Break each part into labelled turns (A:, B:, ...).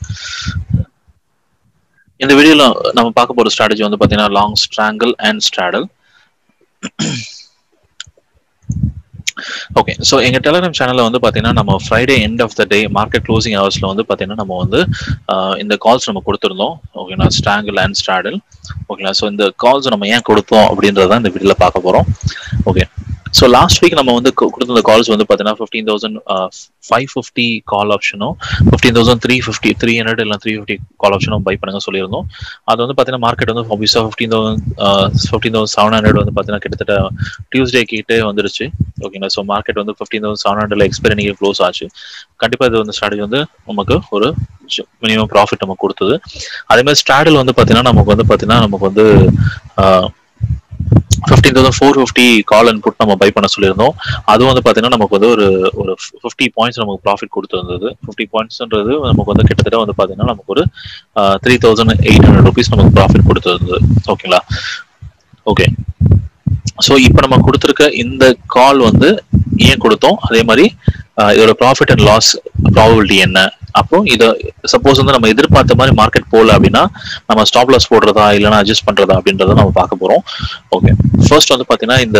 A: இந்த வீடியோல நம்ம பார்க்க போற ஸ்ட்ராட்டஜி வந்து பாத்தீங்கன்னா long strangle and straddle okay so எங்க டெலிகிராம் சேனல்ல வந்து பாத்தீங்கன்னா நம்ம Friday end of the day market closing ஹவர்ஸ்ல வந்து பாத்தீங்கன்னா நம்ம வந்து ஆஹ், இந்த கால்ஸ் நம்ம கொடுத்துருந்தோம் ஓகேங்களா ஸ்ட்ராங்கிள் அண்ட் ஸ்ட்ராடல் ஓகேங்களா ஸோ இந்த கால்ஸ் நம்ம ஏன் கொடுத்தோம் அப்படின்றத இந்த வீடியோல பார்க்க போறோம் ஓகே ஸோ லாஸ்ட் வீக் நம்ம வந்து கு- கொடுத்திருந்த கால்ஸ் வந்து பார்த்தீங்கன்னா fifteen thousand five fifty call ஆப்ஷனும் fifteen thousand three fifty three hundred இல்லை த்ரீ ஃபிஃப்டி கால் ஆப்ஷனும் பை பண்ணுங்க சொல்லியிருந்தோம் அது வந்து பார்த்தீங்கன்னா மார்க்கெட் வந்து ஆப்வியஸாக fifteen thousand fifteen thousand seven hundred வந்து பார்த்தீங்கன்னா கிட்டத்தட்ட டியூஸ்டே கிட்டே வந்துருச்சு ஓகேங்களா ஸோ மார்க்கெட் வந்து ஃபிஃப்டீன் தௌசண்ட் செவன் ஹண்ட்ரட்ல எக்ஸ்பைரி நீங்கள் க்ளோஸ் ஆச்சு கண்டிப்பாக இது வந்து ஸ்ட்ராட்டஜி வந்து நமக்கு ஒரு மினிமம் ப்ராஃபிட் நமக்கு கொடுத்தது அதே மாதிரி ஸ்ட்ராடல் வந்து பார்த்தீங்கன்னா நமக்கு வந்து பார்த்தீங்கன்னா நமக்கு வந்து fifteen thousand four fifty call and put நம்ம பை பண்ண சொல்லியிருந்தோம் அதுவும் வந்து பார்த்தீங்கன்னா நமக்கு வந்து ஒரு ஒரு ஃபிஃப்டி பாயிண்ட்ஸ் நமக்கு ப்ராஃபிட் கொடுத்துருந்தது ஃபிஃப்டி பாயிண்ட்ஸ்ன்றது நமக்கு வந்து கிட்டத்தட்ட வந்து பார்த்தீங்கன்னா நமக்கு ஒரு three thousand eight hundred rupees நமக்கு ப்ராஃபிட் கொடுத்துருந்தது ஓகேங்களா ஓகே ஸோ இப்போ நம்ம கொடுத்துருக்க இந்த கால் வந்து ஏன் கொடுத்தோம் அதே மாதிரி ஆஹ் இதோட ப்ராஃபிட் அண்ட் லாஸ் ப்ராபபிலிட்டி என்ன அப்போ இதை சப்போஸ் வந்து நம்ம எதிர்பார்த்த மாதிரி மார்க்கெட் போகல அப்படின்னா நம்ம ஸ்டாப் லாஸ் போடுறதா இல்லைன்னா அட்ஜஸ்ட் பண்றதா அப்படின்றத நம்ம பார்க்க போறோம் ஓகே ஃபர்ஸ்ட் வந்து பாத்தீங்கன்னா இந்த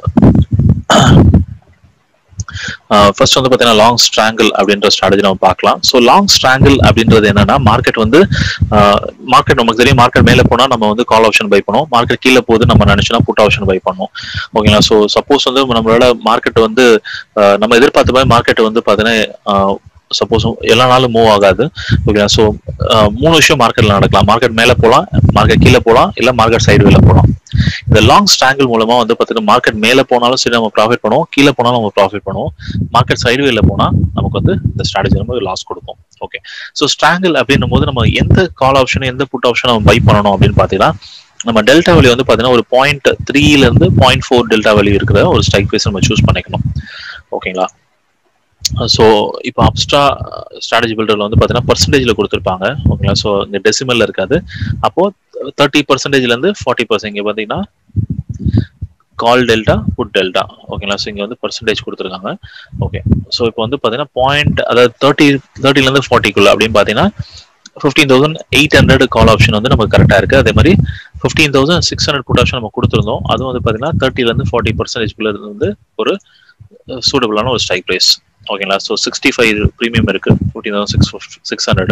A: ஃபர்ஸ்ட் வந்து பாத்தீங்கன்னா லாங் ஸ்ட்ராங்கிள் அப்படின்ற ஸ்ட்ராட்டஜி நம்ம பார்க்கலாம் ஸோ லாங் ஸ்ட்ராங்கிள் அப்படின்றது என்னன்னா மார்க்கெட் வந்து மார்க்கெட் நமக்கு தெரியும் மார்க்கெட் மேலே போனா நம்ம வந்து கால் ஆப்ஷன் பை பண்ணுவோம் மார்க்கெட் கீழே போகுது நம்ம நினைச்சோம்னா புட் ஆப்ஷன் பை பண்ணுவோம் ஓகேங்களா ஸோ சப்போஸ் வந்து நம்மளோட மார்க்கெட் வந்து ஆஹ் நம்ம எதிர்பார்த்த மாதிரி மார்க்கெட் வந்து பாத்தீங்கன்னா சப்போஸ் எல்லா நாளும் மூவ் ஆகாது ஓகேங்களா ஸோ மூணு விஷயம் மார்க்கெட்ல நடக்கலாம் மார்க்கெட் மேலே போகலாம் மார்க்கெட் கீழே போகலாம் இல்லை மார்க்கெட் சைடு வெளில போகலாம் இந்த லாங் ஸ்ட்ராங்கிள் மூலமா வந்து பார்த்தீங்கன்னா மார்க்கெட் மேலே போனாலும் சரி நம்ம ப்ராஃபிட் பண்ணுவோம் கீழே போனாலும் நம்ம ப்ராஃபிட் பண்ணுவோம் மார்க்கெட் சைடு வெளில போனா நமக்கு வந்து இந்த ஸ்ட்ராட்டஜி நம்ம லாஸ் கொடுக்கும் ஓகே ஸோ ஸ்ட்ராங்கிள் அப்படின்னும் போது நம்ம எந்த கால் ஆப்ஷன் எந்த புட் ஆப்ஷன் நம்ம பை பண்ணணும் அப்படின்னு பார்த்தீங்கன்னா நம்ம டெல்டா வேல்யூ வந்து பார்த்தீங்கன்னா ஒரு பாயிண்ட் த்ரீல இருந்து பாயிண்ட் ஃபோர் டெல்டா வேல்யூ இருக்கிற ஒரு ஸ்ட்ரைக் பேஸ் நம்ம சூஸ் பண்ணிக்கணும் ஓகேங்களா ஸோ இப்போ அப்ஸ்ட்ரா ஸ்ட்ராட்டஜி பில்டர்ல வந்து பார்த்தீங்கன்னா பர்சன்டேஜில் கொடுத்துருப்பாங்க ஓகேங்களா ஸோ இந்த டெசிமல்ல இருக்காது அப்போ தேர்ட்டி பர்சன்டேஜ்ல இருந்து ஃபார்ட்டி பர்சன்ட் இங்கே பார்த்தீங்கன்னா கால் டெல்டா புட் டெல்டா ஓகேங்களா ஸோ இங்கே வந்து பர்சன்டேஜ் கொடுத்துருக்காங்க ஓகே ஸோ இப்போ வந்து பார்த்தீங்கன்னா பாயிண்ட் அதாவது தேர்ட்டி தேர்ட்டிலேருந்து ஃபார்ட்டிக்குள்ள அப்படின்னு பார்த்தீங்கன்னா fifteen thousand eight hundred call option வந்து நமக்கு கரெக்டாக இருக்குது அதே மாதிரி fifteen thousand six hundred put option நம்ம கொடுத்துருந்தோம் அதுவும் வந்து பார்த்தீங்கன்னா தேர்ட்டிலேருந்து ஃபார்ட்டி பர்சன்டேஜ்குள்ள வந்து ஒரு சூட்டபிளான ஒரு ஸ்ட்ரைக் ப்ரைஸ் ஓகேங்களா ஸோ சிக்ஸ்டி ஃபைவ் ப்ரீமியம் இருக்கு fifteen thousand six six hundred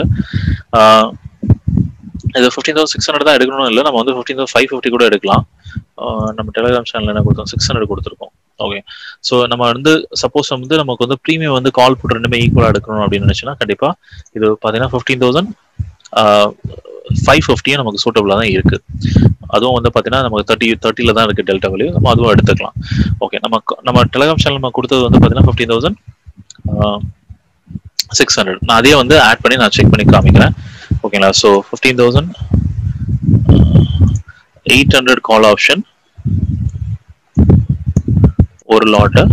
A: இது ஃபிஃப்டீன் தௌசண்ட் சிக்ஸ் ஹண்ட்ரட் தான் எடுக்கணும் இல்லை நம்ம வந்து ஃபிஃப்டீன் தௌசண்ட் ஃபைவ் ஃபிஃப்டி கூட எடுக்கலாம் ஆஹ் நம்ம டெலிகிராம் சேனல் என்ன கொடுத்தோம் சிக்ஸ் ஹண்ட்ரட் கொடுத்துருக்கோம் ஓகே ஸோ நம்ம வந்து சப்போஸ் வந்து நமக்கு வந்து ப்ரீமியம் வந்து கால் புட் ரெண்டுமே ஈக்குவலாக எடுக்கணும் அப்படின்னு நினைச்சுன்னா கண்டிப்பாக இது பார்த்தீங்கன்னா ஃபிஃப்டீன் தௌசண்ட் ஃபைவ் ஃபிஃப்டியும் நமக்கு சூட்டபிளாக தான் இருக்கு அதுவும் வந்து பார்த்தீங்கன்னா நமக்கு தேர்ட்டி தேர்ட்டியில் தான் இருக்கு டெல்டா வேல்யூ நம்ம அதுவும் எடுத்துக்கலாம் ஓகே நம்ம நம்ம டெலிகிராம் சேனல் நம்ம கொடுத்தது வந்து பார்த்தீங்கன்னா ஃபிஃப்டீன் தௌசண்ட் சிக்ஸ் ஹண்ட்ரட் நான் அதே வந்து ஆட் பண்ணி நான் செக் பண்ணி காமிக்கிறேன் ஓகேங்களா so fifteen thousand eight hundred call option ஒரு லாட்டு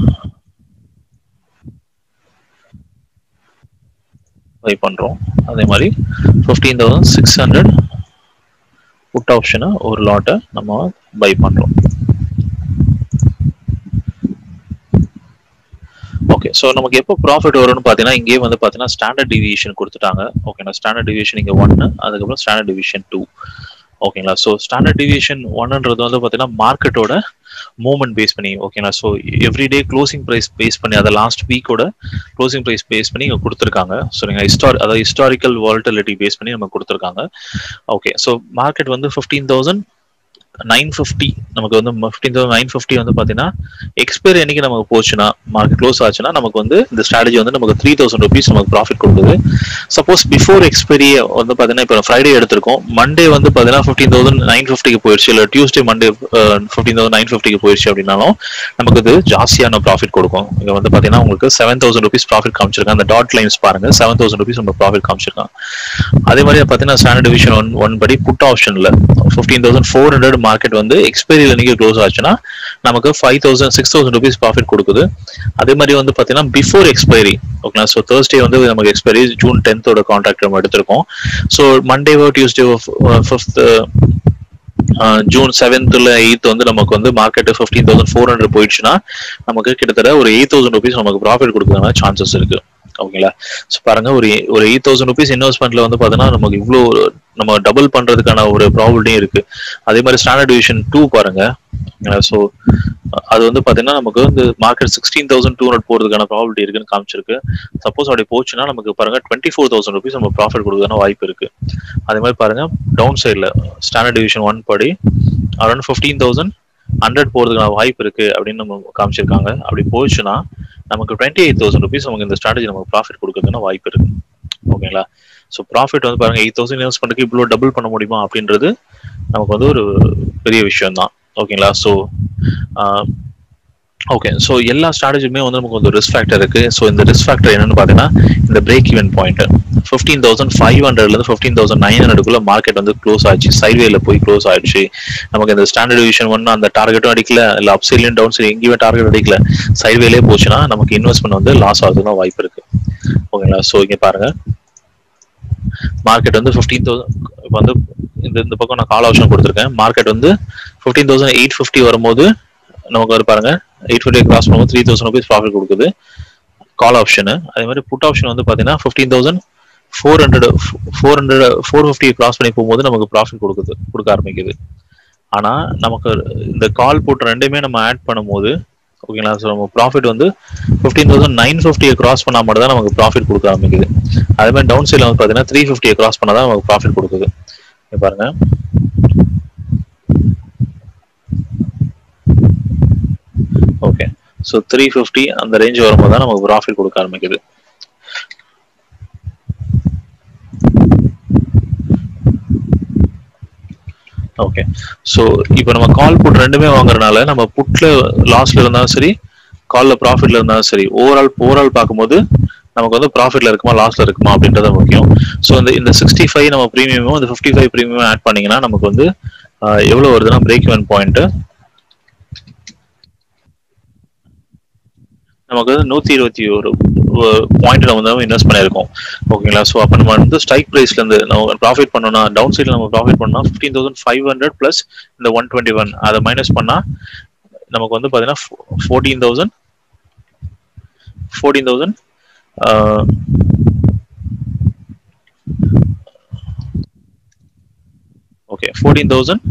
A: பை பண்றோம் அதே மாதிரி fifteen thousand six hundred put ஆப்ஷனை ஒரு லாட்டை நம்ம பை பண்றோம் ஓகே ஸோ நமக்கு எப்போ ப்ராஃபிட் வரும்னு பார்த்தீங்கன்னா இங்கேயே வந்து பார்த்தீங்கன்னா ஸ்டாண்டர்ட் டிவியேஷன் கொடுத்துட்டாங்க ஓகேங்களா ஸ்டாண்டர்ட் டிவியேஷன் இங்கே ஒன்று அதுக்கப்புறம் ஸ்டாண்டர்ட் டிவியேஷன் டூ ஓகேங்களா ஸோ ஸ்டாண்டர்ட் டிவியேஷன் ஒன்னுன்றது வந்து பார்த்தீங்கன்னா மார்க்கெட்டோட மூவ்மெண்ட் பேஸ் பண்ணி ஓகேங்களா so everyday closing price base பண்ணி அதை லாஸ்ட் வீக்கோட க்ளோசிங் ப்ரைஸ் பேஸ் பண்ணி இங்கே கொடுத்துருக்காங்க ஸோ நீங்கள் ஹிஸ்டாரி அதாவது ஹிஸ்டாரிக்கல் வால்டிலிட்டி பேஸ் பண்ணி நம்ம கொடுத்துருக்காங்க ஓகே ஸோ மார்க்கெட் வந்து ஃபிஃப்டீன் தௌசண்ட் நைன் ஃபிஃப்டி நமக்கு வந்து ஃபிஃப்டீன் தௌசண்ட் நைன் ஃபிஃப்டி வந்து பார்த்தீங்கன்னா எக்ஸ்பைரி என்னைக்கு நமக்கு போச்சுன்னா மார்க்கெட் க்ளோஸ் ஆச்சுன்னா நமக்கு வந்து இந்த ஸ்ட்ராட்டஜி வந்து நமக்கு த்ரீ தௌசண்ட் ருபீஸ் நமக்கு ப்ராஃபிட் கொடுக்குது சப்போஸ் பிஃபோர் எக்ஸ்பைரி வந்து பார்த்தீங்கன்னா இப்போ ஃப்ரைடே எடுத்திருக்கோம் மண்டே வந்து பார்த்தீங்கன்னா ஃபிஃப்டீன் தௌசண்ட் நைன் ஃபிஃப்டிக்கு போயிடுச்சு இல்லை Tuesday Monday fifteen thousand nine ஃபிஃப்டிக்கு போயிடுச்சு அப்படின்னாலும் நமக்கு இது ஜாஸ்தியான ப்ராஃபிட் கொடுக்கும் இங்க வந்து பார்த்தீங்கன்னா உங்களுக்கு செவன் தௌசண்ட் ருபீஸ் ப்ராஃபிட் காமிச்சிருக்காங்க அந்த டாட் லைன்ஸ் பாருங்க செவன் தௌசண்ட் ருபீஸ் நம்ம ப்ராஃபிட் காமிச்சிருக்காங்க அதே மாதிரி பார்த்தீங்கன்னா ஸ்டாண்டர்ட் டிவிஷன் ஒன் ஒன் படி புட் ஆப்ஷன்ல fifteen thousand four hundred market வந்து எக்ஸ்பைரியில் நீங்க க்ளோஸ் ஆச்சுன்னா நமக்கு five thousand six thousand rupees profit கொடுக்குது அதே மாதிரி வந்து பார்த்தீங்கன்னா பிஃபோர் எக்ஸ்பைரி ஓகேங்களா ஸோ தேர்ஸ்டே வந்து நமக்கு எக்ஸ்பைரி ஜூன் டென்த்தோட கான்ட்ராக்ட் நம்ம எடுத்திருக்கோம் ஸோ மண்டேவோ டியூஸ்டேவோ ஃபிஃப்த் ஜூன் செவன்த்ல எயித் வந்து நமக்கு வந்து market fifteen thousand four hundred போயிடுச்சுன்னா நமக்கு கிட்டத்தட்ட ஒரு எயிட் தௌசண்ட் ருபீஸ் நமக்கு ப்ராஃபிட் கொடுக்கறதுனால சான்சஸ் இருக்கு ஓகேங்களா ஸோ பாருங்க ஒரு ஒரு எயிட் தௌசண்ட் ருபீஸ் இன்வெஸ்ட்மெண்ட்ல வந்து பார்த்தீங்கன்னா நமக்கு இவ்வளோ நம்ம டபுள் பண்றதுக்கான ஒரு ப்ராபிலிட்டியும் இருக்கு அதே மாதிரி ஸ்டாண்டர்ட் டிவிஷன் டூ பாருங்க ஸோ அது வந்து பார்த்தீங்கன்னா நமக்கு வந்து market sixteen thousand two hundred போகிறதுக்கான ப்ராபிலிட்டி இருக்குன்னு காமிச்சிருக்கு சப்போஸ் அப்படி போச்சுன்னா நமக்கு பாருங்க டுவெண்ட்டி ஃபோர் தௌசண்ட் ருபீஸ் நம்ம ப்ராஃபிட் கொடுக்கறதுக்கான வாய்ப்பு இருக்கு அதே மாதிரி பாருங்க டவுன் சைடில் ஸ்டாண்டர்ட் டிவிஷன் ஒன் படி அரௌண்ட் ஃபிஃப்டீன் தௌசண்ட் ஹண்ட்ரட் போகிறதுக்கான வாய்ப்பு இருக்கு அப்படின்னு நம்ம காமிச்சிருக்காங்க அப்படி போச்சுன்னா நமக்கு டுவெண்ட்டி எயிட் தௌசண்ட் ருபீஸ் நமக்கு இந்த ஸ்ட்ராட்டஜி நமக்கு ப்ராஃபிட் கொடுக்கறதுக்கான வாய்ப்பு இருக்கு ஓகேங்களா ஸோ ப்ராஃபிட் வந்து பாருங்க எயிட் தௌசண்ட் இன்வெஸ்ட்மெண்ட்டுக்கு இவ்வளோ டபுள் பண்ண முடியுமா அப்படின்றது நமக்கு வந்து ஒரு பெரிய விஷயம் தான் ஓகேங்களா ஸோ ஓகே ஸோ எல்லா ஸ்ட்ராட்டஜியுமே வந்து நமக்கு வந்து ரிஸ்க் ஃபேக்டர் இருக்கு ஸோ இந்த ரிஸ்க் ஃபேக்டர் என்னன்னு பார்த்தீங்கன்னா இந்த break even point fifteen thousand five ஹண்ட்ரட்லேருந்து ஃபிஃப்டீன் தௌசண்ட் நைன் ஹண்ட்ரடுக்குள்ள மார்க்கெட் வந்து க்ளோஸ் ஆச்சு சைட்வேல போய் க்ளோஸ் ஆயிடுச்சு நமக்கு இந்த ஸ்டாண்டர்ட் டிவிஷன் ஒன்று அந்த டார்கெட்டும் அடிக்கல இல்லை அப் சைட்லையும் டவுன் சைடு எங்கேயுமே டார்கெட் அடிக்கல சைட்வேலே போச்சுன்னா நமக்கு இன்வெஸ்ட்மெண்ட் வந்து லாஸ் ஆகுதுன்னு வாய்ப்பு இருக்கு ஓகேங்களா ஸோ இங்கே பாருங்க மார்க்கெட் வந்து ஃபிஃப்டீன் தௌசண்ட் இப்போ வந்து இந்த இந்த பக்கம் நான் கால் ஆப்ஷன் கொடுத்துருக்கேன் மார்க்கெட் வந்து ஃபிஃப்டீன் தௌசண்ட் எயிட் ஃபிஃப்டி வரும்போது நமக்கு வந்து பாருங்க எயிட் ஃபிஃப்டி கிராஸ் பண்ணும்போது த்ரீ தௌசண்ட் ருபீஸ் ப்ராஃபிட் கொடுக்குது கால் ஆப்ஷனு அதே மாதிரி புட் ஆப்ஷன் வந்து பார்த்தீங்கன்னா fifteen thousand four hundred four hundred four fifty cross பண்ணி போகும்போது நமக்கு ப்ராஃபிட் கொடுக்குது கொடுக்க ஆரம்பிக்குது ஆனால் நமக்கு இந்த கால் புட் ரெண்டுமே நம்ம ஆட் பண்ணும்போது ஓகேங்களா ஸோ நம்ம ப்ராஃபிட் வந்து ஃபிஃப்டீன் தௌசண்ட் நைன் ஃபிஃப்டியை கிராஸ் பண்ணால் மட்டும் தான் நமக்கு ப்ராஃபிட் கொடுக்க ஆரம்பிக்குது அதே மாதிரி டவுன் சைடில் வந்து பார்த்தீங்கன்னா த்ரீ ஃபிஃப்டியை கிராஸ் பண்ணால் தான் நமக்கு ப்ராஃபிட் கொடுக்குது இங்க பாருங்க ஓகே ஸோ த்ரீ ஃபிஃப்டி அந்த ரேஞ்ச் வரும்போது தான் நமக்கு ப்ராஃபிட் கொடுக்க ஆரம்பிக்குது ஓகே ஸோ இப்போ நம்ம கால் புட் ரெண்டுமே வாங்குறதுனால நம்ம புட்ல லாஸ்ல இருந்தாலும் சரி கால்ல ப்ராஃபிட்ல இருந்தாலும் சரி ஓவரால் ஓவரால் பார்க்கும்போது நமக்கு வந்து ப்ராஃபிட்ல இருக்குமா லாஸ்ல இருக்குமா அப்படின்றது முக்கியம் ஸோ இந்த இந்த சிக்ஸ்டி ஃபைவ் நம்ம ப்ரீமியமும் இந்த ஃபிஃப்டி ஃபைவ் ப்ரீமியம் ஆட் பண்ணீங்கன்னா நமக்கு வந்து ஆஹ், எவ்வளவு வருதுன்னா பிரேக் இவன் பாயிண்ட் நமக்கு வந்து நூத்தி இருபத்தி ஒரு பாயிண்ட் நம்ம வந்து இன்வெஸ்ட் பண்ணியிருக்கோம் ஓகேங்களா ஸோ அப்போ நம்ம வந்து ஸ்ட்ரைக் ப்ரைஸ்ல இருந்து நம்ம ப்ராஃபிட் பண்ணோம்னா டவுன் சைடில் நம்ம ப்ராஃபிட் பண்ணோம்னா fifteen thousand five hundred plus இந்த ஒன் டுவெண்ட்டி ஒன் அதை மைனஸ் பண்ணா நமக்கு வந்து பார்த்தீங்கன்னா fourteen thousand fourteen thousand okay fourteen thousand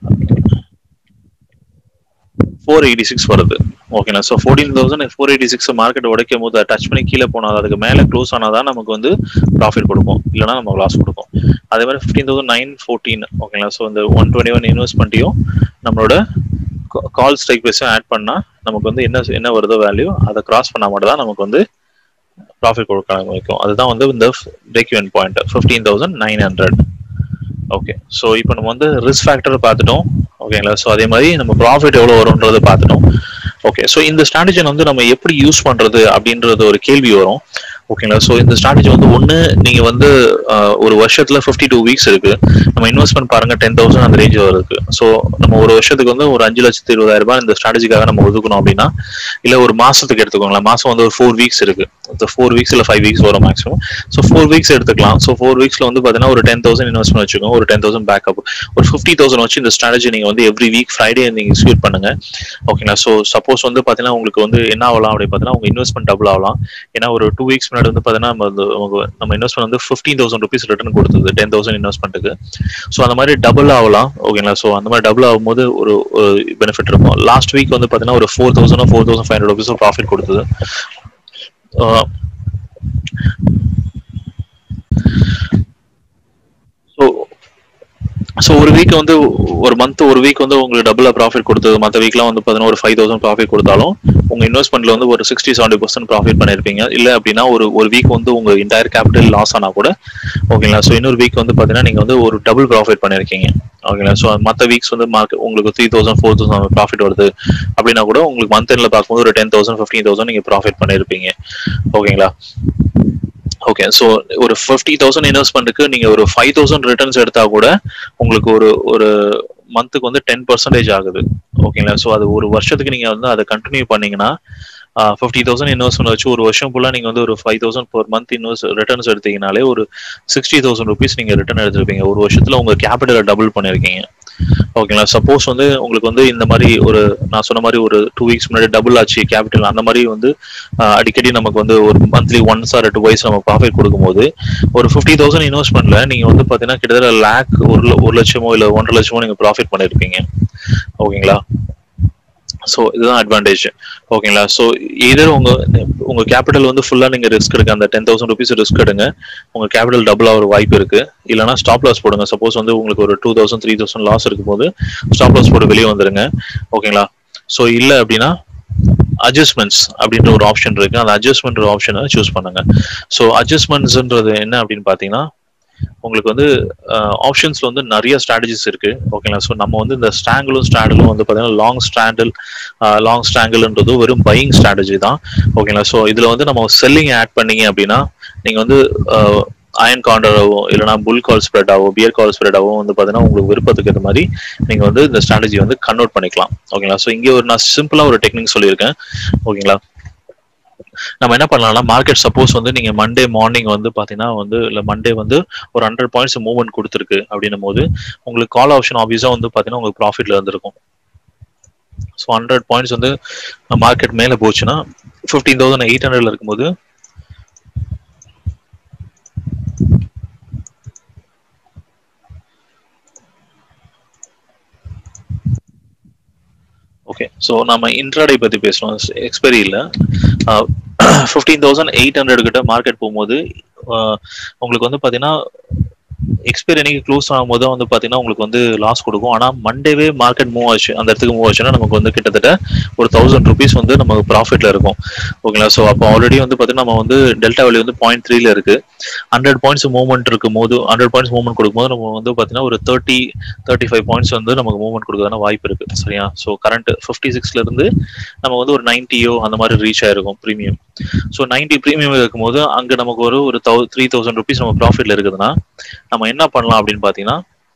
A: four eighty six வருது ஓகேங்களா so fourteen thousand four eighty six market உடைக்கும் போது டச் பண்ணி கீழே போனால் அதுக்கு மேலே க்ளோஸ் ஆனால் தான் நமக்கு வந்து ப்ராஃபிட் கொடுக்கும் இல்லைனா நமக்கு லாஸ் கொடுக்கும் அதே மாதிரி ஃபிஃப்டீன் தௌசண்ட் நைன் ஃபோர்டீன் ஓகேங்களா ஸோ இந்த ஒன் டுவெண்ட்டி ஒன் இன்வெஸ்ட்மெண்ட்டையும் நம்மளோட கால் ஸ்ட்ரைக் ப்ரைஸும் ஆட் பண்ணால் நமக்கு வந்து என்ன என்ன வருதோ வேல்யூ அதை கிராஸ் பண்ணால் மட்டும் தான் நமக்கு வந்து ப்ராஃபிட் கொடுக்க ஆரம்பிக்கும் அதுதான் வந்து இந்த break even point fifteen thousand nine hundred okay so இப்போ நம்ம வந்து ரிஸ்க் ஃபேக்டர் பார்த்துட்டோம் ஓகேங்களா ஸோ அதே மாதிரி நம்ம ப்ராஃபிட் எவ்வளோ வரும்ன்றதை பார்த்துட்டோம் ஓகே ஸோ இந்த ஸ்ட்ராட்டஜி வந்து நம்ம எப்படி யூஸ் பண்றது அப்படின்றது ஒரு கேள்வி வரும் ஓகேங்களா ஸோ இந்த ஸ்ட்ராட்டஜி வந்து ஒன்று நீங்க வந்து ஆஹ், ஒரு வருஷத்துல ஃபிஃப்டி டூ வீக்ஸ் இருக்கு நம்ம இன்வெஸ்ட்மெண்ட் பாருங்க டென் தௌசண்ட் அந்த ரேஞ்ச் இருக்கு ஸோ நம்ம ஒரு வருஷத்துக்கு வந்து ஒரு அஞ்சு லட்சத்து இருபதாயிரம் ரூபாய் இந்த ஸ்ட்ராட்டஜிக்காக நம்ம ஒதுக்கணும் அப்படின்னா இல்ல ஒரு மாசத்துக்கு எடுத்துக்கோங்களேன் மாசம் வந்து ஒரு ஃபோர் வீக்ஸ் இருக்கு ஃபோர் வீக்ஸ் இல்ல ஃபைவ் வீக்ஸ் வரும் மேக்ஸிமம் ஸோ ஃபோர் வீக்ஸ் எடுத்துக்கலாம் ஸோ ஃபோர் வீக்ஸ்ல வந்து பாத்தீங்கன்னா ஒரு டென் தௌசண்ட் இன்வெஸ்ட்மெண்ட் வச்சுக்கோங்க ஒரு டென் தௌசண்ட் பேக்கப் ஒரு ஃபிஃப்டி தௌசண்ட் வச்சு இந்த ஸ்ட்ராட்டஜி நீங்க வந்து எவ்ரி வீக் ஃப்ரைடே நீங்க எக்ஸிக்யூட் பண்ணுங்க ஓகேங்களா ஸோ சப்போஸ் வந்து பாத்தீங்கன்னா உங்களுக்கு வந்து என்ன ஆகலாம் அப்படின்னு பார்த்தீங்கன்னா உங்க இன்வெஸ்ட்மெண்ட் டபுள் ஆகலாம் ஏன்னா ஒரு டூ வீக்ஸ் முன்னாடி வந்து பாத்தீங்கன்னா நம்ம வந்து உங்க- நம்ம இன்வெஸ்ட்மெண்ட் வந்து ஃபிஃப்டீன் தௌசண்ட் ருபீஸ் ரிட்டர்ன் கொடுத்தது டென் தௌசண்ட் இன்வெஸ்ட்மெண்ட்டுக்கு ஸோ அந்த மாதிரி டபுள் ஆகலாம் ஓகேங்களா ஸோ அந்த மாதிரி டபுள் ஆகும்போது ஒரு பெனிஃபிட் இருக்கும் லாஸ்ட் வீக் வந்து பாத்தீங்கன்னா ஒரு four thousand four thousand five hundred rupees profit கொடுத்தது ஸோ ஸோ ஒரு வீக் வந்து ஒரு மந்த் ஒரு வீக் வந்து உங்களுக்கு டபுளா ப்ராஃபிட் கொடுத்தது மற்ற வீக்லாம் வந்து பார்த்தீங்கன்னா ஒரு ஃபைவ் தௌசண்ட் ப்ராஃபிட் கொடுத்தாலும் உங்க இன்வெஸ்ட்மெண்ட்ல வந்து ஒரு சிக்ஸ்டி செவன்டி பர்சன்ட் ப்ராஃபிட் பண்ணிருப்பீங்க இல்லை அப்படின்னா ஒரு ஒரு வீக் வந்து உங்க இன்டையர் கேபிட்டல் லாஸ் ஆனா கூட ஓகேங்களா ஸோ இன்னொரு வீக் வந்து பார்த்தீங்கன்னா நீங்க வந்து ஒரு டபுள் ப்ராஃபிட் பண்ணிருக்கீங்க ஓகேங்களா ஸோ மற்ற வீக்ஸ் வந்து மார்க் உங்களுக்கு three thousand four thousand profit வருது அப்படின்னா கூட உங்களுக்கு மந்த் எண்ட்ல பார்க்கும்போது ஒரு டென் தௌசண்ட் ஃபிஃப்டீன் தௌசண்ட் நீங்க ப்ராஃபிட் பண்ணிருப்பீங்க ஓகேங்களா ஓகே ஸோ ஒரு ஃபிஃப்டி தௌசண்ட் இன்வெஸ்ட்மெண்ட்டுக்கு நீங்க ஒரு ஃபைவ் தௌசண்ட் ரிட்டர்ன்ஸ் எடுத்தா கூட உங்களுக்கு ஒரு ஒரு மந்த்துக்கு வந்து டென் பர்சன்டேஜ் ஆகுது ஓகேங்களா ஸோ அது ஒரு வருஷத்துக்கு நீங்க வந்து அதை கண்டினியூ பண்ணீங்கன்னா ஃபிஃப்டி தௌசண்ட் இன்வெஸ்ட்மெண்ட் வச்சு ஒரு வருஷம் ஃபுல்லாக நீங்கள் வந்து ஒரு five thousand per month invest returns எடுத்தீங்கனாலே ஒரு சிக்ஸ்டி தௌசண்ட் ருபீஸ் நீங்கள் ரிட்டர்ன் எடுத்திருப்பீங்க ஒரு வருஷத்தில் உங்கள் கேபிட்டலை டபுள் பண்ணியிருக்கீங்க ஓகேங்களா சப்போஸ் வந்து உங்களுக்கு வந்து இந்த மாதிரி ஒரு நான் சொன்ன மாதிரி ஒரு டூ வீக்ஸ் முன்னாடி டபுள் ஆச்சு கேபிட்டல் அந்த மாதிரி வந்து ஆஹ், அடிக்கடி நமக்கு வந்து ஒரு monthly once or twice நம்ம ப்ராஃபிட் கொடுக்கும்போது ஒரு ஃபிஃப்டி தௌசண்ட் இன்வெஸ்ட்மெண்ட்ல நீங்க வந்து பாத்தீங்கன்னா கிட்டத்தட்ட லேக் ஒரு ல- ஒரு லட்சமோ இல்ல ஒன்றரை லட்சமோ நீங்க ப்ராஃபிட் பண்ணிருப்பீங்க ஓகேங்களா ஸோ இதுதான் அட்வான்டேஜ் ஓகேங்களா ஸோ இதர் உங்க உங்க கேபிட்டல் வந்து ஃபுல்லா நீங்க ரிஸ்க் எடுங்க அந்த டென் தௌசண்ட் ருபீஸ் ரிஸ்க் எடுங்க உங்க கேபிட்டல் டபுள் ஆகிற வாய்ப்பு இருக்கு இல்லைனா ஸ்டாப் லாஸ் போடுங்க சப்போஸ் வந்து உங்களுக்கு ஒரு two thousand three thousand loss இருக்கும்போது ஸ்டாப் லாஸ் போட்டு வெளியே வந்துருங்க ஓகேங்களா ஸோ இல்லை அப்படின்னா அட்ஜஸ்ட்மெண்ட்ஸ் அப்படின்ற ஒரு ஆப்ஷன் இருக்கு அந்த அட்ஜஸ்ட்மெண்ட் ஆப்ஷனை சூஸ் பண்ணுங்க ஸோ அட்ஜஸ்ட்மெண்ட்ஸ்ன்றது என்ன அப்படின்னு பார்த்தீங்கன்னா உங்களுக்கு வந்து ஆப்ஷன்ஸ்ல வந்து நிறைய ஸ்ட்ராட்டஜிஸ் இருக்கு ஓகேங்களா ஸோ நம்ம வந்து இந்த ஸ்ட்ராங்கிளும் ஸ்ட்ராண்டலும் வந்து பார்த்தீங்கன்னா லாங் ஸ்ட்ராண்டில் லாங் ஸ்ட்ராங்கிள்ன்றது வெறும் பையிங் ஸ்ட்ராட்டஜி தான் ஓகேங்களா ஸோ இதுல வந்து நம்ம செல்லிங் ஆட் பண்ணீங்க அப்படின்னா நீங்க வந்து அயன் காண்டராவோ இல்லைனா புல் கால் ஸ்ப்ரெடாவோ பியர் கால் ஸ்ப்ரெடாவோ வந்து பார்த்தீங்கன்னா உங்களுக்கு விருப்பத்துக்கு ஏற்ற மாதிரி நீங்க வந்து இந்த ஸ்ட்ராட்டஜி வந்து கன்வெர்ட் பண்ணிக்கலாம் ஓகேங்களா ஸோ இங்கே ஒரு நான் சிம்பிளா ஒரு டெக்னிக் சொல்லியிருக்கேன் ஓகேங்களா நம்ம என்ன பண்ணலாம்னா மார்க்கெட் சப்போஸ் வந்து நீங்க மண்டே மார்னிங் வந்து பாத்தீங்கன்னா வந்து இல்ல மண்டே வந்து ஒரு ஹண்ட்ரட் பாயிண்ட்ஸ் மூவ்மெண்ட் கொடுத்துருக்கு அப்படின்னும் போது உங்களுக்கு கால் ஆப்ஷன் ஆப்வியஸா வந்து பாத்தீங்கன்னா உங்களுக்கு ப்ராஃபிட்ல இருந்திருக்கும் ஸோ ஹண்ட்ரட் பாயிண்ட்ஸ் வந்து மார்க்கெட் மேல போச்சுன்னா ஃபிஃப்டீன் தௌசண்ட் எயிட் ஹண்ட்ரட்ல இருக்கும்போது ஓகே ஸோ நம்ம இன்ட்ராடே பத்தி பேசணும் எக்ஸ்பைரி இல்லை ஃபிஃப்டீன் தௌசண்ட் எயிட் ஹண்ட்ரட் கிட்ட மார்க்கெட் போகும்போது ஆஹ் உங்களுக்கு வந்து பார்த்தீங்கன்னா எக்ஸ்பைரி அன்னைக்கு க்ளோஸ் ஆகும்போது தான் வந்து பார்த்தீங்கன்னா உங்களுக்கு வந்து லாஸ் கொடுக்கும் ஆனால் மண்டேவே மார்க்கெட் மூவ் ஆச்சு அந்த இடத்துக்கு மூவ் ஆச்சுன்னா நமக்கு வந்து கிட்டத்தட்ட ஒரு தௌசண்ட் ருபீஸ் வந்து நமக்கு ப்ராஃபிட்ல இருக்கும் ஓகேங்களா ஸோ அப்போ ஆல்ரெடி வந்து பார்த்தீங்கன்னா நம்ம வந்து டெல்டா வேல்யூ வந்து பாயிண்ட் த்ரீல இருக்கு ஹண்ட்ரட் பாயிண்ட்ஸ் மூவ்மெண்ட் இருக்கும் போது ஹண்ட்ரட் பாயிண்ட்ஸ் மூவ்மெண்ட் கொடுக்கும்போது நம்ம வந்து பார்த்தீங்கன்னா ஒரு தேர்ட்டி தேர்ட்டி ஃபைவ் பாயிண்ட்ஸ் வந்து நமக்கு மூவ்மெண்ட் கொடுக்கறதான வாய்ப்பு இருக்கு சரியா ஸோ கரண்ட் ஃபிஃப்டி சிக்ஸ்ல இருந்து நம்ம வந்து ஒரு நைன்ட்டியோ அந்த மாதிரி ரீச் ஆயிருக்கும் ப்ரீமியம் ஸோ நைன்டி ப்ரீமியம் இருக்கும்போது அங்க நமக்கு ஒரு ஒரு தௌ த்ரீ தௌசண்ட் ருபீஸ் நம்ம ப்ராஃபிட்ல இருக்குதுன்னா நம்ம என்ன பண்ணலாம் அப்படின்னு பார்த்தீங்கன்னா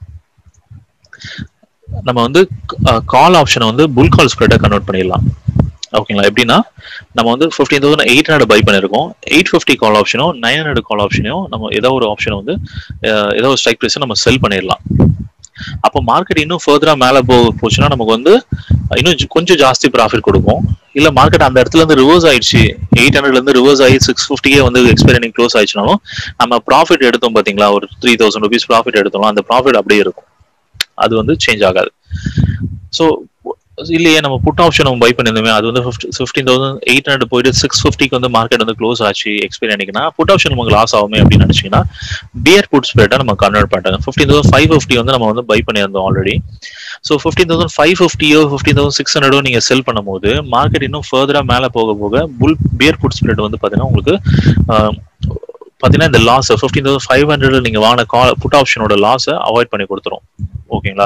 A: நம்ம வந்து கால் ஆப்ஷனை வந்து புல் கால் ஸ்ப்ரெட்டை கன்வெர்ட் பண்ணிடலாம் ஓகேங்களா எப்படின்னா நம்ம வந்து fifteen thousand eight hundred buy பண்ணிருக்கோம் எயிட் ஃபிஃப்டி கால் ஆப்ஷனும் நைன் ஹண்ட்ரட் கால் ஆப்ஷனையும் நம்ம ஏதோ ஒரு ஆப்ஷனை வந்து அஹ், ஏதோ ஒரு ஸ்ட்ரைக் ப்ரைஸை நம்ம செல் பண்ணிடலாம் அப்போ மார்க்கெட் இன்னும் ஃபர்தரா மேல போ போச்சுன்னா நமக்கு வந்து இன்னும் ஜ- கொஞ்சம் ஜாஸ்தி ப்ராஃபிட் கொடுக்கும் இல்ல மார்க்கெட் அந்த இடத்துல இருந்து ரிவர்ஸ் ஆயிடுச்சு எயிட் ஹண்ட்ரட்ல இருந்து ரிவர்ஸ் ஆகி சிக்ஸ் ஃபிஃப்டியே வந்து எக்ஸ்பைரி க்ளோஸ் ஆயிடுச்சுனாலும் நம்ம ப்ராஃபிட் எடுத்தோம் பாத்தீங்களா ஒரு த்ரீ தௌசண்ட் ருபீஸ் ப்ராஃபிட் எடுத்தோம் அந்த ப்ராஃபிட் அப்படியே இருக்கும் அது வந்து சேஞ்ச் ஆகாது ஸோ இல்லையே நம்ம புட் ஆப்ஷன் நம்ம பை பண்ணியிருந்தோமே அது வந்து ஃபிஃப்டீன் தௌசண்ட் எயிட் ஹண்ட்ரட் போயிட்டு சிக்ஸ் ஃபிஃப்டிக்கு வந்து மார்க்கெட் வந்து க்ளோஸ் ஆச்சு எக்ஸ்பைரி அன்னைக்குன்னா புட் ஆப்ஷன் நமக்கு லாஸ் ஆகுமே அப்படின்னு நினைச்சீங்கன்னா பியர் புட் ஸ்ப்ரெட்டை நம்ம கன்வெர்ட் பண்ணிட்டாங்க ஃபிஃப்டீன் தௌசண்ட் ஃபைவ் ஃபிஃப்டி வந்து நம்ம வந்து பை பண்ணியிருந்தோம் already so fifteen thousand five ஃபிஃப்டியோ ஃபிஃப்டீன் தௌசண்ட் சிக்ஸ் ஹண்ட்ரடோ நீங்க செல் பண்ணும்போது மார்க்கெட் இன்னும் ஃபர்தரா மேல போக போக புல் பியர் புட் ஸ்ப்ரெட் வந்து பாத்தீங்கன்னா உங்களுக்கு ஆஹ், பாத்தீங்கன்னா இந்த loss fifteen thousand five hundred நீங்க வாங்கின கால் புட் ஆப்ஷனோட லாஸை அவாய்ட் பண்ணி கொடுத்துரும் ஓகேங்களா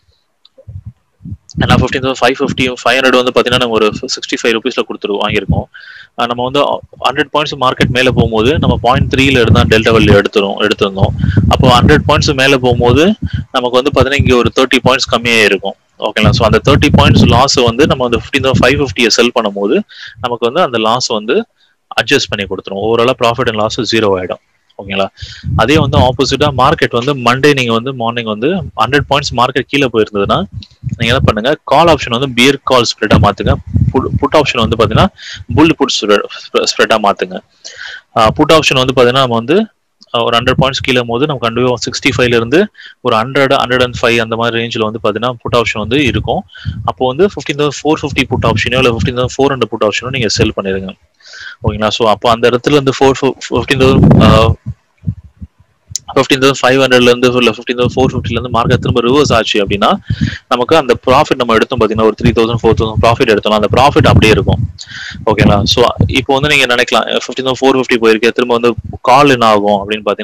A: ஏன்னா fifteen thousand five fifty five hundred வந்து பார்த்தீங்கன்னா நம்ம ஒரு சிக்ஸ்டி ஃபைவ் ருபீஸ்ல கொடுத்துரு வாங்கியிருக்கோம் ஆஹ் நம்ம வந்து ஹண்ட்ரட் பாயிண்ட்ஸ் மார்க்கெட் மேலே போகும்போது நம்ம பாயிண்ட் த்ரீல இருந்தா டெல்டா வெல்லு எடுத்துரும் எடுத்திருந்தோம் அப்போ ஹண்ட்ரட் பாயிண்ட்ஸ் மேலே போகும்போது நமக்கு வந்து பார்த்தீங்கன்னா இங்கே ஒரு தேர்ட்டி பாயிண்ட்ஸ் கம்மியாக இருக்கும் ஓகேங்களா ஸோ அந்த தேர்ட்டி பாயிண்ட்ஸ் லாஸ் வந்து நம்ம வந்து ஃபிஃப்டீன் தௌசண்ட் ஃபைவ் ஃபிஃப்டியை செல் பண்ணும்போது நமக்கு வந்து அந்த லாஸ் வந்து அட்ஜஸ்ட் பண்ணி கொடுத்துரும் ஓவராலாக ப்ராஃபிட் அண்ட் லாஸ் ஜீரோ ஆயிடும் ஓகேங்களா அதே வந்து ஆப்போசிட்டா மார்க்கெட் வந்து மண்டே நீங்க வந்து மார்னிங் வந்து ஹண்ட்ரட் பாயிண்ட்ஸ் மார்க்கெட் கீழே போயிருந்ததுன்னா நீங்க என்ன பண்ணுங்க கால் ஆப்ஷன் வந்து பியர் கால் ஸ்ப்ரெடா மாத்துங்க புட் ஆப்ஷன் வந்து பாத்தீங்கன்னா புல் புட் ஸ்ப்ரெடா மாத்துங்க புட் ஆப்ஷன் வந்து பாத்தீங்கன்னா நம்ம வந்து அஹ், ஒரு ஹண்ட்ரட் பாயிண்ட்ஸ் கீழே போது நம்ம கண்டிப்பா சிக்ஸ்டி ஃபைவ்ல இருந்து ஒரு ஹண்ட்ரட் ஹண்ட்ரட் அண்ட் ஃபைவ் அந்த மாதிரி ரேஞ்சில் வந்து பாத்தீங்கன்னா புட் ஆப்ஷன் வந்து இருக்கும் அப்போ வந்து fifteen thousand four fifty put ஆப்ஷனோ இல்லை fifteen thousand four hundred put ஆப்ஷனோ நீங்க செல் பண்ணிருங்க ஓகேங்களா ஸோ அப்போ அந்த இடத்துல இருந்து four fifteen thousand fifteen thousand five ஹண்ட்ரட்ல இருந்து இல்லை ஃபிஃப்டீன் தௌசண்ட் ஃபோர் ஃபிஃப்டில இருந்து மார்க்கெட் திரும்ப ரிவர்ஸ் ஆச்சு அப்படின்னா நமக்கு அந்த ப்ராஃபிட் நம்ம எடுத்தோம் பார்த்தீங்கன்னா ஒரு three thousand four thousand profit எடுத்தோம் அந்த ப்ராஃபிட் அப்படியே இருக்கும் ஓகேங்களா ஸோ இப்போ வந்து நீங்க நினைக்கலாம் ஃபிஃப்டீன் தௌசண்ட் ஃபோர் ஃபிஃப்டி போயிருக்கே திரும்ப வந்து கால் என்ன ஆகும் அப்படின்னு பார்த்தீங்கன்னா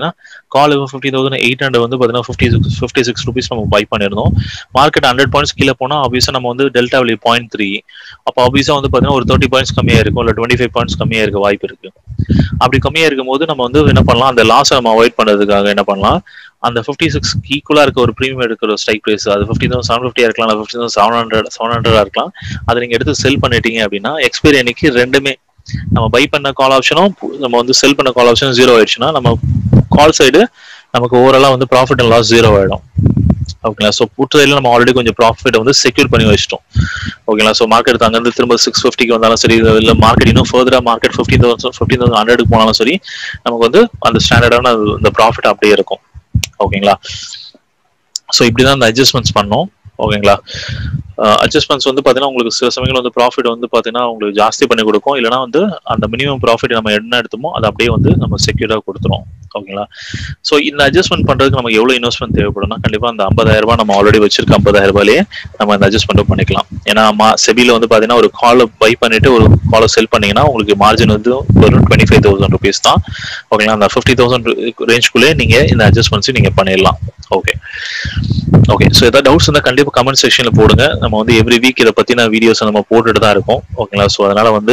A: call fifty thousand eight hundred வந்து பார்த்தீங்கன்னா fifty six fifty six rupees நம்ம பை பண்ணியிருந்தோம் மார்க்கெட் ஹண்ட்ரட் பாயிண்ட்ஸ் கீழே போனால் ஆப்வியஸாக நம்ம வந்து டெல்டா வேல்யூ பாயிண்ட் த்ரீ அப்போ ஆப்வியஸாக வந்து பார்த்தீங்கன்னா ஒரு தேர்ட்டி பாயிண்ட்ஸ் கம்மியாக இருக்கும் இல்லை டுவெண்ட்டி ஃபைவ் பாயிண்ட்ஸ் கம்மியாக இருக்க வாய்ப்பு இருக்கு அப்படி கம்மியாக இருக்கும் போது நம்ம வந்து என்ன பண்ணலாம் அந்த லாஸை நம்ம அவாய்ட் பண்ணுறதுக்காக என்ன பண்ணலாம் அந்த ஃபிஃப்டி சிக்ஸ் ஈக்குவலாக இருக்க ஒரு ப்ரீமியம் எடுக்கிற ஒரு ஸ்ட்ரைக் ப்ரைஸ் அது ஃபிஃப்டி தௌசண்ட் செவன் ஃபிஃப்டியாக இருக்கலாம் இல்லை fifty thousand seven hundred seven ஹண்ட்ரடாக இருக்கலாம் அதை நீங்கள் எடுத்து செல் பண்ணிட்டீங்க அப்படின்னா எக்ஸ்பைரி அன்னைக்கு ரெண்டுமே நம்ம பை பண்ண கால் ஆப்ஷனும் நம்ம வந்து செல் பண்ண கால் ஆப்ஷனும் ஜீரோ ஆயிடுச்சுன்னா நம்ம கால் சைடு நமக்கு ஓவராலாக வந்து ப்ராஃபிட் அண்ட் லாஸ் ஜீரோ ஆயிடும் ஓகேங்களா ஸோ புட் சைடில் நம்ம ஆல்ரெடி கொஞ்சம் ப்ராஃபிட் வந்து செக்யூர் பண்ணி வச்சிட்டோம் ஓகேங்களா ஸோ மார்க்கெட் அங்கேருந்து திரும்ப சிக்ஸ் ஃபிஃப்டிக்கு வந்தாலும் சரி இல்லை மார்க்கெட் இன்னும் ஃபர்தராக market fifty thousand fifty thousand ஹண்ட்ரடுக்கு போனாலும் சரி நமக்கு வந்து அந்த ஸ்டாண்டர்டான அந்த ப்ராஃபிட் அப்படியே இருக்கும் ஓகேங்களா ஸோ இப்படி தான் அந்த அட்ஜஸ்ட்மெண்ட்ஸ் பண்ணோம் ஓகேங்களா அட்ஜஸ்ட்மெண்ட்ஸ் வந்து பார்த்தீங்கன்னா உங்களுக்கு சில சமயங்கள் வந்து ப்ராஃபிட் வந்து பார்த்தீங்கன்னா உங்களுக்கு ஜாஸ்தி பண்ணி கொடுக்கும் இல்லைனா வந்து அந்த மினிமம் ப்ராஃபிட் நம்ம என்ன எடுத்தோமோ அதை அப்படியே வந்து நம்ம செக்யூராக கொடுத்துரும் ஓகேங்களா ஸோ இந்த அட்ஜஸ்ட்மெண்ட் பண்ணுறதுக்கு நமக்கு எவ்வளோ இன்வெஸ்ட்மெண்ட் தேவைப்படும்னா கண்டிப்பாக அந்த ஐம்பதாயிரம் ரூபாய் நம்ம ஆல்ரெடி வச்சிருக்க ஐம்பதாயிரம் ரூபாயிலே நம்ம இந்த அட்ஜஸ்ட்மெண்ட் பண்ணிக்கலாம் ஏன்னா மா செபியில் வந்து பார்த்தீங்கன்னா ஒரு காலை பை பண்ணிட்டு ஒரு காலை செல் பண்ணீங்கன்னா உங்களுக்கு மார்ஜின் வந்து ஒரு டுவெண்ட்டி ஃபைவ் தௌசண்ட் ருபீஸ் தான் ஓகேங்களா அந்த ஃபிஃப்டி தௌசண்ட் ரேஞ்ச்குள்ளே நீங்கள் இந்த அட்ஜஸ்ட்மெண்ட்ஸையும் நீங்கள் பண்ணிடலாம் ஓகே ஓகே ஸோ ஏதாவது டவுட்ஸ் இருந்தால் கண்டிப்பாக கமெண்ட் செக்ஷனில் போடுங்க நம்ம வந்து எவ்ரி வீக் இதை பற்றின வீடியோஸ் நம்ம போட்டுட்டு தான் இருக்கோம் ஓகேங்களா ஸோ அதனால வந்து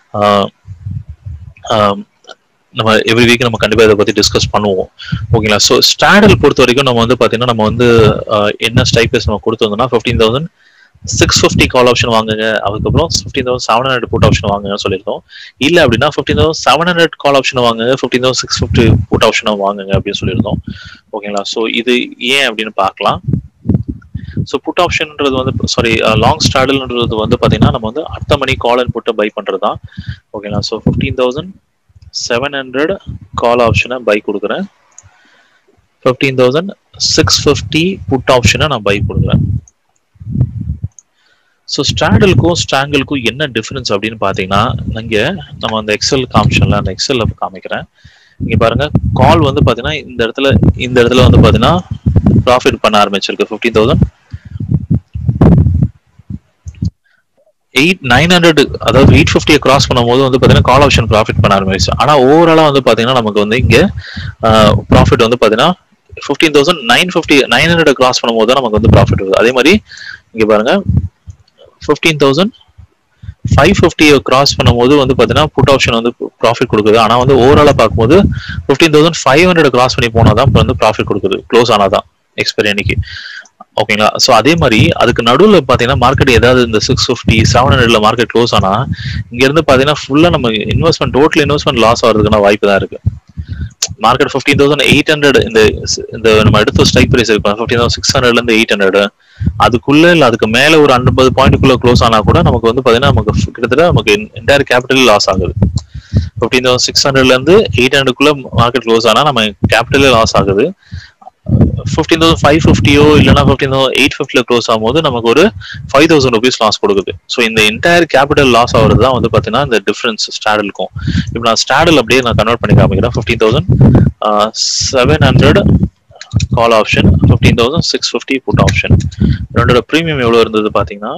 A: நம்ம எவ்ரி வீக் நம்ம கண்டிப்பாக இதை பற்றி டிஸ்கஸ் பண்ணுவோம் ஓகேங்களா ஸோ ஸ்டாடல் பொறுத்த வரைக்கும் நம்ம வந்து பார்த்தீங்கன்னா நம்ம வந்து என்ன ஸ்டைப்பஸ் நம்ம கொடுத்துருந்தோம்னா fifteen thousand six fifty call option வாங்குங்க அதுக்கப்புறம் fifteen thousand seven hundred put option வாங்குங்கன்னு சொல்லியிருந்தோம் இல்லை அப்படின்னா fifteen thousand seven hundred call option வாங்குங்க fifteen thousand six fifty put ஆப்ஷனை வாங்குங்க அப்படின்னு சொல்லியிருந்தோம் ஓகேங்களா ஸோ இது ஏன் அப்படின்னு பார்க்கலாம் ஸோ புட் ஆப்ஷன்ன்றது வந்து சாரி லாங் ஸ்டாடல்ன்றது வந்து பார்த்தீங்கன்னா நம்ம வந்து அடுத்த மணி கால் அண்ட் புட்டை பை பண்ணுறது தான் ஓகேங்களா so fifteen thousand seven hundred call ஆப்ஷனை பை கொடுக்குறேன் fifteen thousand six fifty put ஆப்ஷனை நான் பை கொடுக்குறேன் ஸோ ஸ்டாண்டலுக்கும் ஸ்டாங்கிளுக்கும் என்ன டிஃபரன்ஸ் அப்படின்னு பார்த்தீங்கன்னா இங்கே நம்ம அந்த எக்ஸல் காமிஷன்ல அந்த எக்ஸல்ல காமிக்கிறேன் இங்க பாருங்க கால் வந்து பார்த்தீங்கன்னா இந்த இடத்துல இந்த இடத்துல வந்து பார்த்தீங்கன்னா ப்ராஃபிட் பண்ண ஆரம்பிச்சிருக்கு fifteen thousand eight nine hundred அதாவது எயிட் ஃபிஃப்டியை கிராஸ் பண்ணும்போது வந்து பார்த்தீங்கன்னா கால் ஆப்ஷன் ப்ராஃபிட் பண்ண ஆரம்பிச்சு ஆனால் ஓவராலாக வந்து பார்த்தீங்கன்னா நமக்கு வந்து இங்கே ப்ராஃபிட் வந்து பார்த்தீங்கன்னா fifteen thousand nine fifty nine hundred cross பண்ணும்போது தான் நமக்கு வந்து ப்ராஃபிட் வருது அதே மாதிரி இங்கே பாருங்க ஃபிஃப்டீன் தௌசண்ட் ஃபைவ் ஃபிஃப்டியை கிராஸ் பண்ணும்போது வந்து பார்த்தீங்கன்னா புட் ஆப்ஷன் வந்து ப்ராஃபிட் கொடுக்குது ஆனால் வந்து ஓவராலாக பார்க்கும்போது fifteen thousand five hundred cross பண்ணி போனால் தான் இப்போ வந்து ப்ராஃபிட் கொடுக்குது க்ளோஸ் ஆனால் தான் எக்ஸ்பைரி அன்னைக்கு ஓகேங்களா ஸோ அதே மாதிரி அதுக்கு நடுவில் பார்த்தீங்கன்னா மார்க்கெட் ஏதாவது இந்த சிக்ஸ் ஃபிஃப்டி செவன் ஹண்ட்ரட்ல மார்க்கெட் க்ளோஸ் ஆனால் இங்கேருந்து பார்த்தீங்கன்னா ஃபுல்லாக நம்ம இன்வெஸ்ட்மெண்ட் டோட்டல் இன்வெஸ்ட்மெண்ட் லாஸ் ஆகிறதுக்கான வாய்ப்பு தான் இருக்கு market fifteen thousand eight hundred இந்த இந்த நம்ம எடுத்த ஸ்ட்ரைக் பிரைஸ் இருக்கும் ஃபிஃப்டீன் தௌசண்ட் சிக்ஸ் ஹண்ட்ரட்ல இருந்து எயிட் ஹண்ட்ரட் அதுக்குள்ள இல்ல அதுக்கு மேல ஒரு ஐம்பது பாயிண்ட்டுக்குள்ள க்ளோஸ் ஆனா கூட நமக்கு வந்து பாத்தீங்கன்னா நமக்கு கிட்டத்தட்ட நமக்கு என்டையர் கேபிட்டல் லாஸ் ஆகுது ஃபிஃப்டீன் தௌசண்ட் சிக்ஸ் ஹண்ட்ரட்ல இருந்து எயிட் ஹண்ட்ரட்குள்ள மார்க்கெட் க்ளோஸ் ஆனா நம்ம கேபிட்டலே லாஸ் ஆகுது ஃபிஃப்டீன் தௌசண்ட் ஃபைவ் ஃபிஃப்டியோ இல்லைனா ஃபிஃப்டீன் தௌசண்ட் எயிட் ஃபிஃப்டியில் க்ளோஸ் ஆகும்போது நமக்கு ஒரு ஃபைவ் தௌசண்ட் ருபீஸ் லாஸ் கொடுக்குது ஸோ இந்த என்டையர் கேபிட்டல் லாஸ் ஆகுறது தான் வந்து பார்த்தீங்கன்னா இந்த டிஃபரன்ஸ் ஸ்டாடலுக்கும் இப்போ நான் ஸ்டாடல் அப்படியே நான் கன்வெர்ட் பண்ணி காமிக்கிறேன் fifteen thousand seven hundred call option fifteen thousand six fifty put option ரெண்டோட ப்ரீமியம் எவ்வளோ இருந்தது பார்த்தீங்கன்னா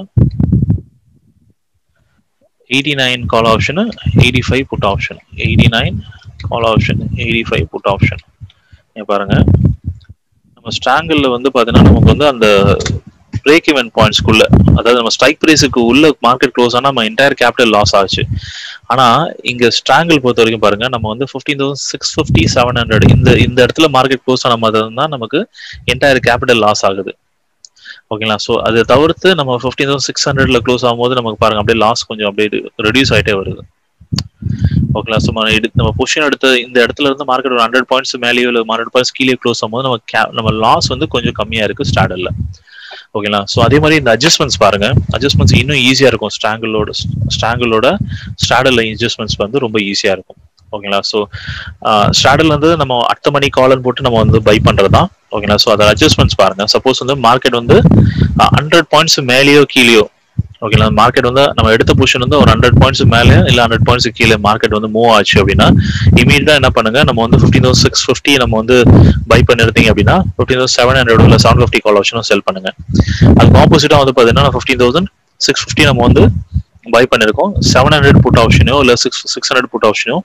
A: eighty nine call option eighty five put option eighty nine call option eighty five put option பாருங்க நம்ம ஸ்ட்ராங்கிள் வந்து பார்த்தீங்கன்னா நமக்கு வந்து அந்த பிரேக் இவன் பாயிண்ட்ஸ்க்குள்ள அதாவது நம்ம ஸ்ட்ரைக் ப்ரைஸுக்கு உள்ள மார்க்கெட் க்ளோஸ் ஆனால் நம்ம என்டையர் கேபிட்டல் லாஸ் ஆச்சு ஆனா இங்க ஸ்ட்ராங்கிள் பொறுத்த வரைக்கும் பாருங்க நம்ம வந்து fifteen thousand six fifty seven hundred இந்த இந்த இடத்துல மார்க்கெட் க்ளோஸ் ஆன மாதிரி தான் நமக்கு என்டையர் கேபிட்டல் லாஸ் ஆகுது ஓகேங்களா ஸோ அதை தவிர்த்து நம்ம ஃபிஃப்டீன் தௌசண்ட் சிக்ஸ் ஹண்ட்ரட்ல க்ளோஸ் ஆகும்போது நமக்கு பாருங்க அப்படியே லாஸ் கொஞ்சம் அப்படியே ரெடியூஸ் ஆகிட்டே வருது ஓகேங்களா ஸோ நம்ம எடுத்து நம்ம பொசிஷன் எடுத்த இந்த இடத்துல இருந்து மார்க்கெட் ஒரு ஹண்ட்ரட் பாயிண்ட்ஸ் மேலேயோ இல்லை ஹண்ட்ரட் பாயிண்ட்ஸ் கீழே க்ளோஸ் ஆகும்போது நம்ம கே நம்ம லாஸ் வந்து கொஞ்சம் கம்மியா இருக்கு ஸ்டார்டர்ல ஓகேங்களா ஸோ அதே மாதிரி இந்த அட்ஜஸ்ட்மெண்ட்ஸ் பாருங்க அட்ஜஸ்ட்மெண்ட்ஸ் இன்னும் ஈஸியா இருக்கும் ஸ்ட்ராங்கிளோட ஸ்ட்ராங்கிளோட ஸ்டாடர்ல அட்ஜஸ்ட்மெண்ட்ஸ் வந்து ரொம்ப ஈஸியா இருக்கும் ஓகேங்களா ஸோ ஸ்டாடர்ல இருந்து நம்ம அடுத்த மணி காலன் போட்டு நம்ம வந்து பை பண்றது தான் ஓகேங்களா ஸோ அதோட அட்ஜஸ்ட்மெண்ட்ஸ் பாருங்க சப்போஸ் வந்து மார்க்கெட் வந்து ஹண்ட்ரட் பாயிண்ட்ஸ் மேலேயோ கீழேயோ ஓகேங்களா மார்க்கெட் வந்து நம்ம எடுத்த பொசிஷன் வந்து ஒரு ஹண்ட்ரட் பாயிண்ட்ஸ் மேலே இல்லை ஹண்ட்ரட் பாயிண்ட்ஸ் கீழே மார்க்கெட் வந்து மூவ் ஆச்சு அப்படின்னா இமீடியட்டா என்ன பண்ணுங்க நம்ம வந்து ஃபிஃப்டீன் தௌசண்ட் சிக்ஸ் ஃபிஃப்டி நம்ம வந்து பை பண்ணிருந்தீங்க அப்படின்னா ஃபிஃப்டீன் தௌசண்ட் செவன் ஹண்ட்ரட் இல்லை செவன் ஃபிஃப்டி கால் ஆப்ஷனும் செல் பண்ணுங்க அதுக்கு ஆப்போசிட்டா வந்து பார்த்தீங்கன்னா ஃபிஃப்டீன் தௌசண்ட் சிக்ஸ் ஃபிஃப்டி நம்ம வந்து பை பண்ணிருக்கோம் செவன் ஹண்ட்ரட் புட் ஆப்ஷனோ இல்லை சிக்ஸ் சிக்ஸ் ஹண்ட்ரட் புட் ஆப்ஷனோ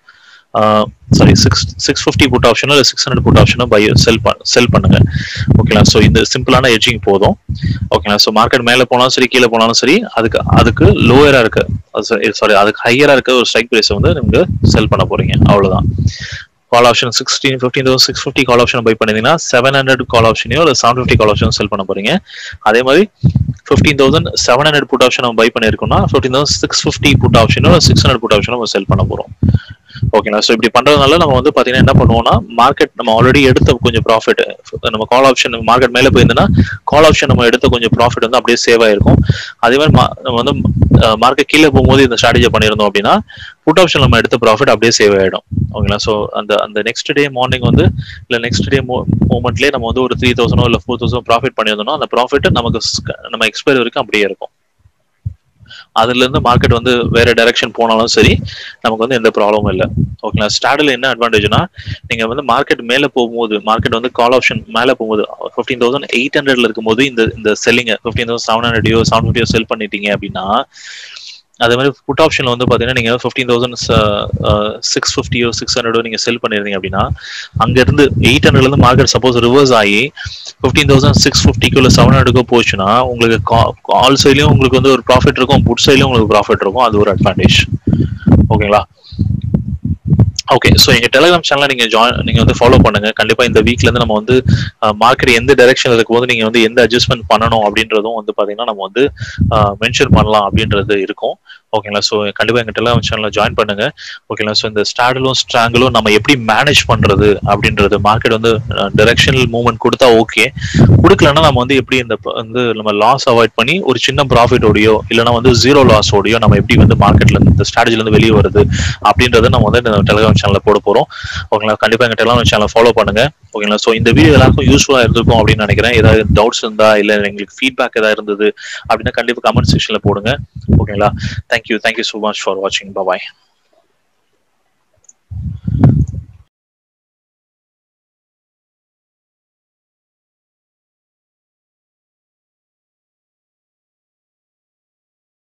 A: sorry six six fifty put ஆப்ஷனோ இல்லை சிக்ஸ் ஹண்ட்ரட் புட் ஆப்ஷனோ பை செல் செல் பண்ணுங்க ஓகேங்களா ஸோ இந்த சிம்பிளான எட்ஜிங் போதும் ஓகேங்களா ஸோ மார்க்கெட் மேலே போனாலும் சரி கீழே போனாலும் சரி அதுக்கு அதுக்கு லோயரா இருக்கு சாரி அதுக்கு ஹையரா இருக்க ஒரு ஸ்ட்ரைக் ப்ரைஸ் வந்து நீங்க செல் பண்ண போறீங்க அவ்வளவுதான் call option sixteen fifteen thousand six fifty call option buy பண்ணிங்கன்னா செவன் ஹண்ட்ரட் கால் ஆப்ஷனையோ இல்லை seven fifty call option sell பண்ண போறீங்க அதே மாதிரி fifteen thousand seven hundred put option நம்ம பை பண்ணிருக்கோம்னா fifteen thousand six fifty put ஆப்ஷனோ சிக்ஸ் ஹண்ட்ரட் புட் ஆப்ஷனோ நம்ம செல் பண்ண போறோம் ஓகேங்களா ஸோ இப்படி பண்றதுனால நம்ம வந்து பாத்தீங்கன்னா என்ன பண்ணுவோம்னா மார்க்கெட் நம்ம ஆல்ரெடி எடுத்த கொஞ்சம் ப்ராஃபிட் நம்ம கால் ஆப்ஷன் மார்க்கெட் மேலே போயிருந்தோம்னா கால் ஆப்ஷன் நம்ம எடுத்த கொஞ்சம் ப்ராஃபிட் வந்து அப்படியே சேவ் ஆயிருக்கும் அதே மாதிரி நம்ம வந்து மார்க்கெட் கீழே போகும்போது இந்த ஸ்ட்ராட்டஜி பண்ணியிருந்தோம் அப்படின்னா புட் ஆப்ஷன் நம்ம எடுத்த ப்ராஃபிட் அப்படியே சேவ் ஆயிடும் ஓகேங்களா ஸோ அந்த அந்த நெக்ஸ்ட் டே மார்னிங் வந்து இல்லை நெக்ஸ்ட் டே மூமெண்ட்லேயே நம்ம வந்து ஒரு த்ரீ தௌசண்டோ இல்லை ஃபோர் தௌசண்ட் ப்ராஃபிட் பண்ணியிருந்தோம்னா அந்த ப்ராஃபிட் நமக்கு நம்ம எக்ஸ்பைரி வரைக்கும் அப்படியே இருக்கும் அதுல இருந்து மார்க்கெட் வந்து வேற டைரக்ஷன் போனாலும் சரி நமக்கு வந்து எந்த ப்ராப்ளமும் இல்லை ஓகேங்களா ஸ்டாடில் என்ன அட்வான்டேஜ்னா நீங்க வந்து மார்க்கெட் மேல போகும்போது மார்க்கெட் வந்து கால் ஆப்ஷன் மேல போகும்போது ஃபிஃப்டீன் தௌசண்ட் எயிட் ஹண்ட்ரட்ல இருக்கும்போது இந்த இந்த செல்லிங்க ஃபிஃப்டீன் தௌசண்ட் செவன் ஹண்ட்ரடையோ செவன் ஃபிஃப்டியோ செல் பண்ணிட்டீங்க அப்படின்னா அதே மாதிரி புட் ஆப்ஷன்ல வந்து பாத்தீங்கன்னா நீங்க ஃபிஃப்டீன் தௌசண்ட் சிக்ஸ் ஃபிஃப்டியோ சிக்ஸ் ஹண்ட்ரடோ நீங்க செல் பண்ணிருந்தீங்க அப்படின்னா அங்க இருந்து எயிட் ஹண்ட்ரட்ல இருந்து மார்க்கெட் சப்போஸ் ரிவர்ஸ் ஆகி ஃபிஃப்டீன் தௌசண்ட் சிக்ஸ் ஃபிஃப்டிக்கோ இல்லை செவன் ஹண்ட்ரடுக்கோ போச்சுன்னா உங்களுக்கு கால் சைட்லயும் உங்களுக்கு வந்து ஒரு ப்ராஃபிட் இருக்கும் புட் சைட்லயும் உங்களுக்கு ப்ராஃபிட் இருக்கும் அது ஒரு அட்வான்டேஜ் ஓகேங்களா ஓகே ஸோ எங்க டெலிகிராம் சேனலை நீங்க ஜாயின் நீங்க வந்து ஃபாலோ பண்ணுங்க கண்டிப்பா இந்த வீக்ல இருந்து நம்ம வந்து மார்க்கெட் எந்த டைரக்ஷன் இருக்கும்போது நீங்க வந்து எந்த அட்ஜஸ்ட்மெண்ட் பண்ணணும் அப்படின்றதும் வந்து பாத்தீங்கன்னா நம்ம வந்து மென்ஷன் பண்ணலாம் அப்படின்றது இருக்கும் ஓகேங்களா ஸோ கண்டிப்பா எங்க டெலிகிராம் சேனலில் ஜாயின் பண்ணுங்க ஓகேங்களா ஸோ இந்த ஸ்டாடலும் ஸ்ட்ராங்கிளும் நம்ம எப்படி மேனேஜ் பண்றது அப்படின்றது மார்க்கெட் வந்து டைரக்ஷனல் மூவ்மெண்ட் கொடுத்தா ஓகே கொடுக்கலன்னா நம்ம வந்து எப்படி இந்த வந்து நம்ம லாஸ் அவாய்ட் பண்ணி ஒரு சின்ன ப்ராஃபிட்டோடையோ இல்லைன்னா வந்து ஜீரோ லாஸோடையோ நம்ம எப்படி வந்து மார்க்கெட்ல இருந்து இந்த ஸ்ட்ராட்டஜில இருந்து வெளியே வருது அப்படின்றத நம்ம வந்து இந்த டெலிகிராம் சேனல்ல போட போறோம் ஓகேங்களா கண்டிப்பா எங்க டெலிகிராம் சேனல் ஃபாலோ பண்ணுங்க ஓகேங்களா ஸோ இந்த வீடியோ எல்லாருக்கும் யூஸ்ஃபுல்லா இருந்திருக்கும் அப்படின்னு நினைக்கிறேன் ஏதாவது டவுட்ஸ் இருந்தா இல்ல எங்களுக்கு ஃபீட்பேக் ஏதாவது இருந்தது அப்படின்னா கண்டிப்பா கமெண்ட் செக்ஷன்ல போடுங்க ஓகேங்களா thank you thank you so much for வாட்சிங் பாய்